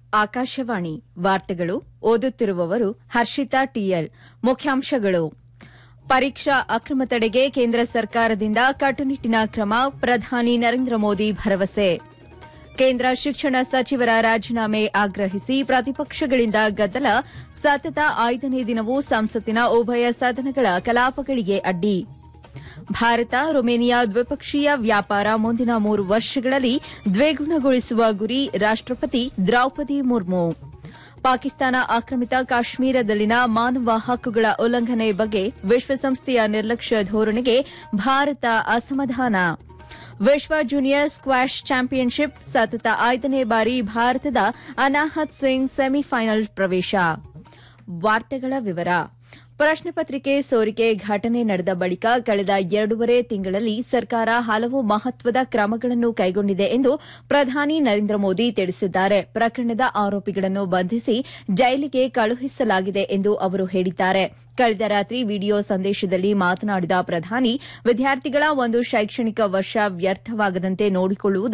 ಆಕಾಶವಾಣಿ ವಾರ್ತೆಗಳು ಓದುತ್ತಿರುವವರು ಹರ್ಷಿತಾ ಟಿಎಲ್ ಮುಖ್ಯಾಂಶಗಳು ಪರೀಕ್ಷಾ ಅಕ್ರಮ ತಡೆಗೆ ಕೇಂದ್ರ ಸರ್ಕಾರದಿಂದ ಕಟ್ಟುನಿಟ್ಟಿನ ಕ್ರಮ ಪ್ರಧಾನಿ ನರೇಂದ್ರ ಮೋದಿ ಭರವಸೆ ಕೇಂದ್ರ ಶಿಕ್ಷಣ ಸಚಿವರ ರಾಜೀನಾಮೆ ಆಗ್ರಹಿಸಿ ಪ್ರತಿಪಕ್ಷಗಳಿಂದ ಗದ್ದಲ ಸತತ ಐದನೇ ದಿನವೂ ಸಂಸತ್ತಿನ ಉಭಯ ಸದನಗಳ ಕಲಾಪಗಳಿಗೆ ಅಡ್ಡಿ ಭಾರತ ರೊಮೇನಿಯಾ ದ್ವಿಪಕ್ಷೀಯ ವ್ಯಾಪಾರ ಮುಂದಿನ ಮೂರು ವರ್ಷಗಳಲ್ಲಿ ದ್ವಿಗುಣಗೊಳಿಸುವ ಗುರಿ ರಾಷ್ಟಪತಿ ದ್ರೌಪದಿ ಮುರ್ಮು ಪಾಕಿಸ್ತಾನ ಆಕ್ರಮಿತ ಕಾಶ್ಮೀರದಲ್ಲಿನ ಮಾನವ ಹಕ್ಕುಗಳ ಉಲ್ಲಂಘನೆ ಬಗ್ಗೆ ವಿಶ್ವಸಂಸ್ಥೆಯ ನಿರ್ಲಕ್ಷ್ಯ ಧೋರಣೆಗೆ ಭಾರತ ಅಸಮಾಧಾನ ವಿಶ್ವ ಜೂನಿಯರ್ ಸ್ಕ್ವಾಷ್ ಚಾಂಪಿಯನ್ಶಿಪ್ ಸತತ ಐದನೇ ಬಾರಿ ಭಾರತದ ಅನಾಹತ್ ಸಿಂಗ್ ಸೆಮಿಫೈನಲ್ ಪ್ರವೇಶ ವಾರ್ತೆಗಳ ವಿವರ ಪ್ರಶ್ನೆ ಪತ್ರಿಕೆ ಸೋರಿಕೆ ಘಟನೆ ನಡೆದ ಬಳಿಕ ಕಳೆದ ಎರಡೂವರೆ ತಿಂಗಳಲ್ಲಿ ಸರ್ಕಾರ ಹಲವು ಮಹತ್ವದ ಕ್ರಮಗಳನ್ನು ಕೈಗೊಂಡಿದೆ ಎಂದು ಪ್ರಧಾನಿ ನರೇಂದ್ರ ಮೋದಿ ತಿಳಿಸಿದ್ದಾರೆ ಪ್ರಕರಣದ ಆರೋಪಿಗಳನ್ನು ಬಂಧಿಸಿ ಜೈಲಿಗೆ ಕಳುಹಿಸಲಾಗಿದೆ ಎಂದು ಅವರು ಹೇಳಿದ್ದಾರೆ ಕಳೆದ ರಾತ್ರಿ ವಿಡಿಯೋ ಸಂದೇಶದಲ್ಲಿ ಮಾತನಾಡಿದ ಪ್ರಧಾನಿ ವಿದ್ಯಾರ್ಥಿಗಳ ಒಂದು ಶೈಕ್ಷಣಿಕ ವರ್ಷ ವ್ಯರ್ಥವಾಗದಂತೆ ನೋಡಿಕೊಳ್ಳುವುದು